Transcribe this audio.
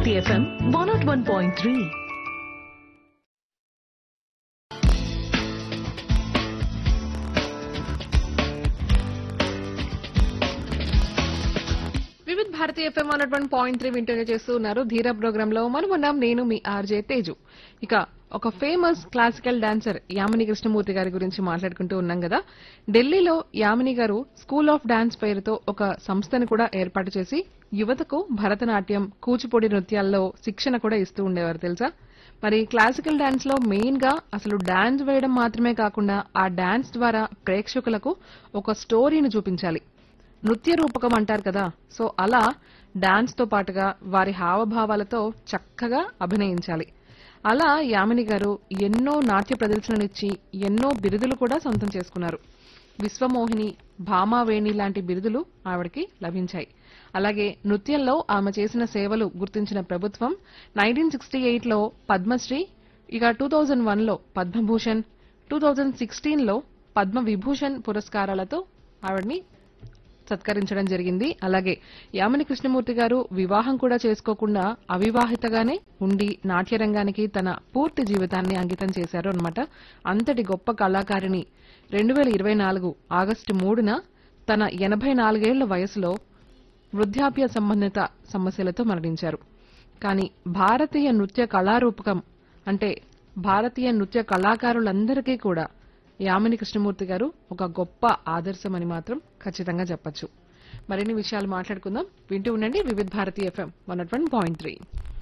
Bharati FM one nought one point three Vividh Bharati FM one one point three వింటూనే చేస్తూ ఉన్నారు ధీర programme లో మనం ఉన్నాం నేను మీ ఆర్జే తేజు ఇక ఒక famous classical dancer Yamini Krishnamurthy గారి గురించి మాట్లాడుకుంటూ ఉన్నాం కదా ఢిల్లీలో యామిని గారు స్కూల్ ఆఫ్ డాన్స్ పేరుతో ఒక సంస్థను కూడా ఏర్పాటు చేసి యువతకు భరతనాట్యం కూచిపూడి నృత్యాల్లో శిక్షణ కూడా ఇస్తూ ఉండేవారు తెలుసా మరి క్లాసికల్ డాన్స్ లో మెయిన్ గా అసలు డాన్స్ వేయడం మాత్రమే కాకుండా ఆ డాన్స్ ద్వారా ప్రేక్షకులకు ఒక స్టోరీని చూపించాలి నృత్య రూపకం అంటారు కదా సో అలా డాన్స్ తో పాటుగా వారి హావభావాలతో చక్కగా అభినయించాలి అలా యామిని గారు ఎన్నో నాట్య ప్రదర్శనలిచ్చి ఎన్నో బిరుదులు కూడా సొంతం చేసుకున్నారు విశ్వమోహిని భామావేణి లాంటి బిరుదులు ఆవిడకి లభించాయి అలాగే నృత్యంలో ఆమె చేసిన సేవలు గుర్తించిన ప్రభుత్వం నైన్టీన్ సిక్స్టీ ఎయిట్లో పద్మశ్రీ ఇక టూ థౌజండ్ వన్లో పద్మభూషణ్ టూ థౌజండ్ సిక్స్టీన్లో పద్మ విభూషణ్ పురస్కారాలతో ఆవిడని సత్కరించడం జరిగింది అలాగే యామిని కృష్ణమూర్తి గారు వివాహం కూడా చేసుకోకుండా అవివాహితగానే ఉండి నాట్యరంగానికి తన పూర్తి జీవితాన్ని అంకితం చేశారు అన్నమాట అంతటి గొప్ప కళాకారిణి రెండు వేల ఇరవై నాలుగు ఆగస్టు మూడున తన ఎనభై నాలుగేళ్ల వయసులో వృద్ధాప్య సంబంధిత సమస్యలతో మరణించారు కానీ భారతీయ నృత్య కళారూపకం అంటే భారతీయ నృత్య కళాకారులందరికీ కూడా యామిని కృష్ణమూర్తి గారు ఒక గొప్ప ఆదర్శమని మాత్రం ఖచ్చితంగా చెప్పొచ్చు మరిన్ని విషయాలు మాట్లాడుకుందాం వింటూ ఉండండి Vividh Bharati FM one point three